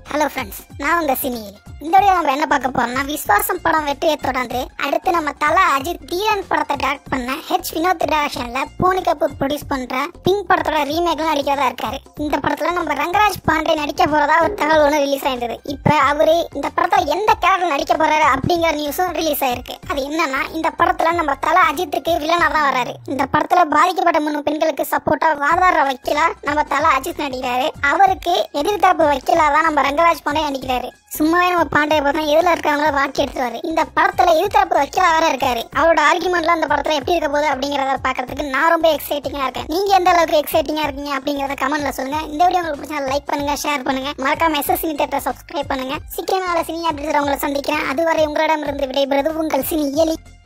hello friends நான் உங்க சினியில் இந்த வீடியோ நம்ம என்ன பார்க்க போறோம்னா விஸ்வாசம் படம் வெற்றியை தொடர்ந்து அடுத்து நம்ம தல அஜித் தீரன் படத்தை டைரக்ட் பண்ண ஹெச் வினோத் டைரக்ஷன்ல பூனி கபூர் ப்ரொடியூஸ் பண்ற பிங்க் படத்தோட ரீமேக்லாம் நடிக்கிறதா இருக்காரு இந்த படத்துல நம்ம ரங்கராஜ் பாண்டே நடிக்க போறதா ஒரு தகவல் ஒன்று ரிலீஸ் ஆயிருந்தது இப்ப அவரு இந்த படத்துல எந்த கேரக்டர் நடிக்க போறாரு அப்படிங்கிற நியூஸும் ரிலீஸ் ஆயிருக்கு அது என்னன்னா இந்த படத்துல நம்ம தல அஜித்துக்கு வில்லனா தான் வராரு இந்த படத்துல பாதிக்கப்பட்ட மூணு பெண்களுக்கு சப்போர்ட்டா வாதாடுற வக்கீலா நம்ம தல அஜித் நடிக்கிறாரு அவருக்கு எதிர்த்தரப்பு வக்கீலா தான் நம்ம ரங்கராஜ் பாண்டே நடிக்கிறாரு சும்மாவே நம்ம பாண்டிய பார்த்தா எதுல இருக்கிறவங்கள வாக்கி எடுத்துருவாரு இந்த படத்துல எதிர்த்தரப்பு வக்கீலா வேற இருக்காரு அவரோட ஆர்குமெண்ட்லாம் அந்த படத்துல எப்படி இருக்க போகுது அப்படிங்கறத பாக்குறதுக்கு நான் ரொம்ப எக்ஸைட்டிங்கா இருக்கேன் நீங்க எந்த அளவுக்கு எக்ஸைட்டிங்கா இருக்கீங்க அப்படிங்கறத கமெண்ட்ல சொல்லுங்க இந்த வீடியோ உங்களுக்கு பிடிச்சா லைக் பண்ணுங்க ஷேர் பண்ணுங்க மறக்காம எஸ்எஸ் சினி தேட்டரை சப்ஸ்கிரைப் பண்ணுங்க சீக்கிரம் சினி அப்டேட் உங்களை சந்திக்கிறேன் அதுவரை உங்களிடமிருந்து விடைபெறுவது உங்கள் சினி இயலி